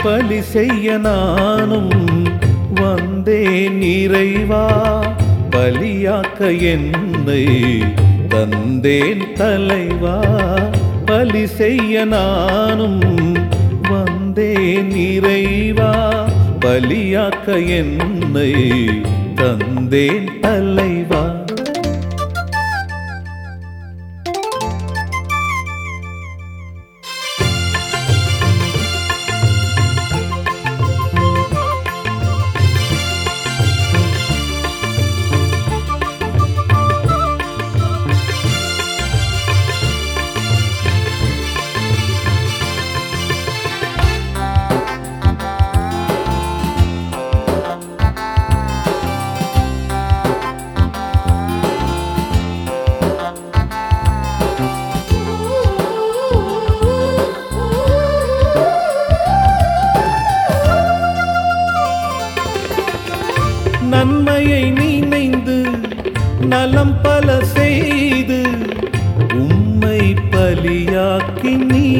பலி செய்ய நானும் வந்தேன் இறைவா பலியாக்க என்னை தந்தேன் தலைவா பலி செய்ய நானும் வந்தேன் இறைவா பலியாக்க என்னை தந்தேன் தலைவா நன்மையை நினைந்து நலம் பல செய்து உம்மை பலியாக்கி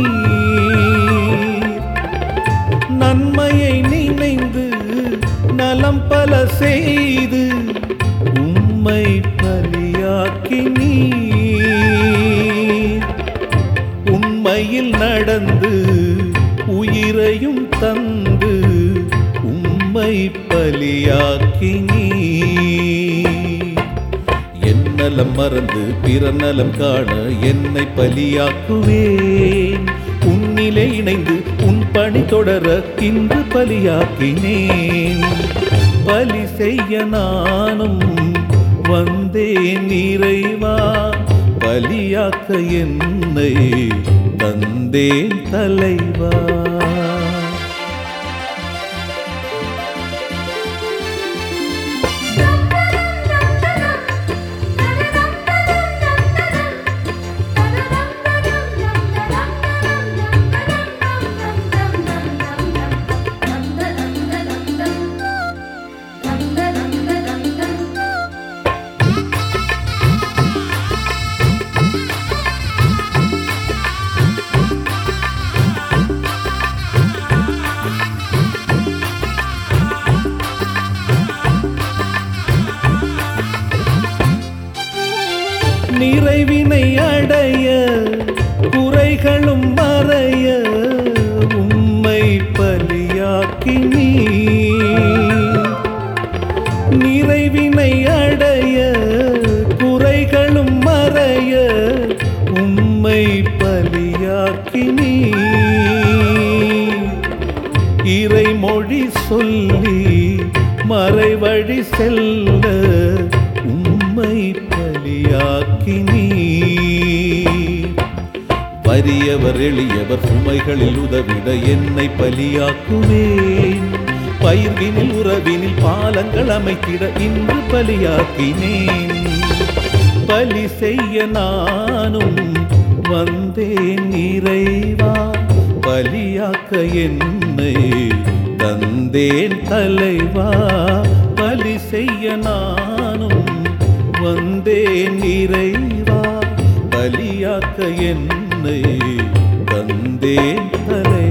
நீர் நன்மையை நினைந்து நலம் பல செய்து உம்மை பலியாக்கி நீர் உண்மையில் நடந்து உயிரையும் தந்து உம்மை பலியாக்கி நீ என்னலம் மறந்து பிற நலம் காண என்னை பலியாக்குவேன் உன்னிலே இணைந்து உன் பணி தொடர இன்று பலியாக்கினேன் பலி செய்ய நானும் வந்தேன் இறைவா பலியாக்க என்னை தந்தேன் தலைவா நிறைவினை அடைய குறைகளும் மறைய உம்மை பலியாக்கி நீ நிறைவினை அடைய குறைகளும் மறைய உம்மை பலியாக்கி நீ இறைமொழி சொல்லி மறைவழி செல்ல உம்மை பலியாக்கி நீ வறியவர் எளியவர் சுமைகளில் உதவிட என்னை பலியாக்குவேன் பயிர்வினில் உறவினில் பாலங்கள் அமைத்திட இன்று பலியாக்கினேன் பலி செய்ய நானும் வந்தேன் இறைவா பலியாக்க என்னை தந்தேன் தலைவா பலி செய்ய நானும் வந்தேன் இறைவா பலியாக்க என்னை தந்தேன் தலை